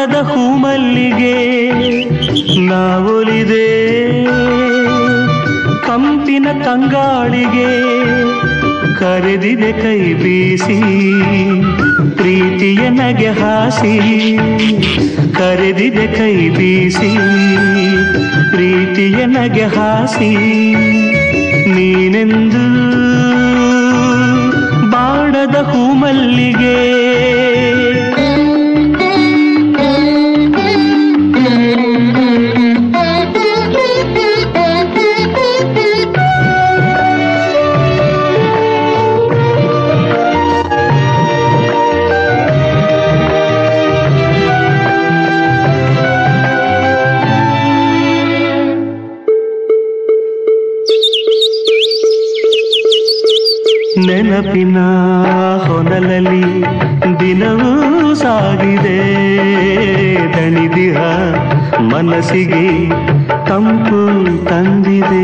ಬಾಡದ ಹೂಮಲ್ಲಿಗೆ ನಾವೊಲಿದೆ ಕಂಪಿನ ತಂಗಾಳಿಗೆ ಕರೆದಿದೆ ಕೈ ಬೀಸಿ ಪ್ರೀತಿಯ ನಗೆ ಹಾಸಿ ಕರೆದಿದೆ ಕೈ ಬೀಸಿ ಪ್ರೀತಿಯ ನಗೆ ಹಾಸಿ ನೀನೆಂದು ಬಾಡದ ಹೂಮಲ್ಲಿಗೆ ನೆನಪಿನ ಹೊನಲಲ್ಲಿ ದಿನವೂ ಸಾಗಿದೆ ದಣಿದಿಹ ಮನಸ್ಸಿಗೆ ತಂಪು ತಂದಿದೆ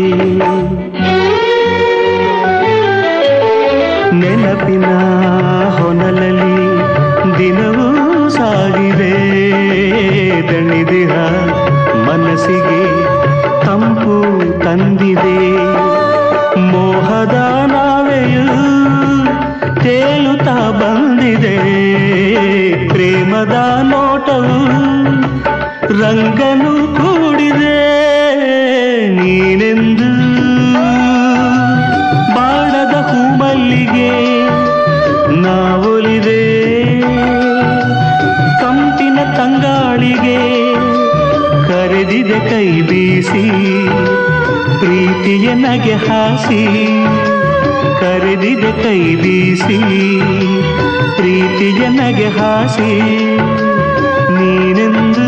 ನೆನಪಿನ ಹೊನಲಲ್ಲಿ ದಿನವೂ ಸಾಗಿದೆ ದಣಿದಿಹ ಮನಸ್ಸಿಗೆ ತಂಪು ತಂದಿದೆ ಮೋಹದ ನಾವೆಯು ತೇಲುತ್ತಾ ಬಂದಿದೆ ಪ್ರೇಮದ ನೋಟವು ರಂಗನು ಕೂಡಿದೆ ನೀನೆಂದು ಬಾಡದ ಹೂಮಲ್ಲಿಗೆ ನಾವೊಲಿದೆ ಕಂಪಿನ ತಂಗಾಳಿಗೆ ಕರೆದಿದೆ ಕೈ ಬೀಸಿ ಪ್ರೀತಿಯ ನಗೆ ಹಾಸಿ ಕರೆದಿದೆ ಕೈ ಬೀಸಿ ಪ್ರೀತಿಯ ನಗೆ ಹಾಸಿ ನೀನೆಂದು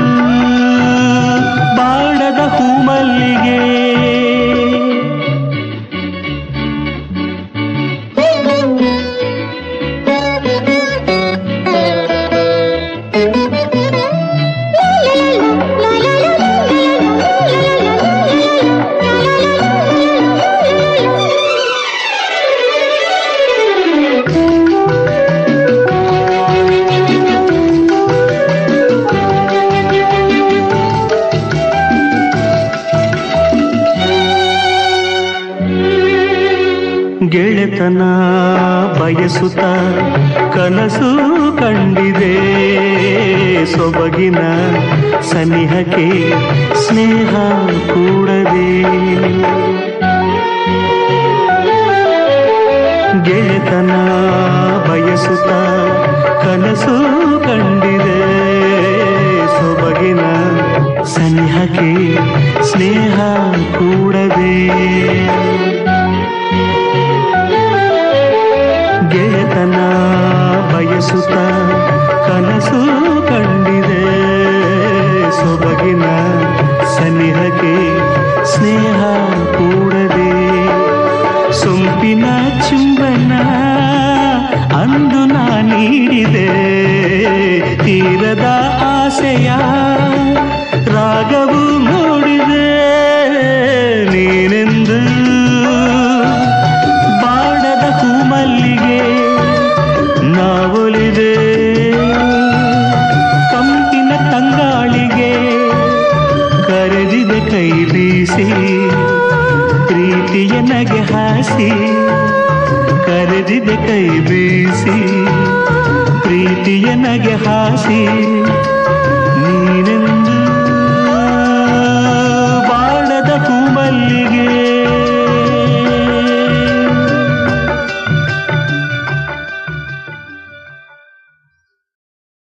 ಬಾಡದ ಹೂಮಲ್ಲಿಗೆ ಗೆಳೆತನ ಬಯಸುತ್ತ ಕನಸು ಕಂಡಿದೆ ಸೊಬಗಿನ ಸನಿಹಕ್ಕೆ ಸ್ನೇಹ ಕೂಡದೆ ಗೆಳೆತನ ಬಯಸುತ್ತ ಕನಸು ಕಂಡಿದೆ ಸೊಬಗಿನ ಸನಿಹಕ್ಕೆ ಸ್ನೇಹ ಕೂಡದೆ ಗೆಳೆತನ ಬಯಸುತ್ತ ಕನಸು ಕಂಡಿದೆ ಸೊಬಗಿನ ಸನಿಹಕ್ಕೆ ಸ್ನೇಹ ಕೂಡದೆ ಸೊಂಪಿನ ಚುಂಬನ ಅಂದು ನಾ ನೀಡಿದೆ ತೀರದ ಆಸೆಯ ರಾಗವು ಮೂಡಿದೆ ನೀನೆಂದು ಬಾಡದ ಹೂಮಲ್ಲಿಗೆ ನಾವೊಲಿದೆ ಕಂಪಿನ ತಂಗಾಳಿಗೆ ಕರೆದಿದೆ ಕೈ ಬೀಸಿ ಪ್ರೀತಿಯ ನಗೆ ಹಾಸಿ ಕರೆದಿದೆ ಕೈ ಬೀಸಿ ಪ್ರೀತಿಯ ನಗೆ ಹಾಸಿ ನೀನೆಂದು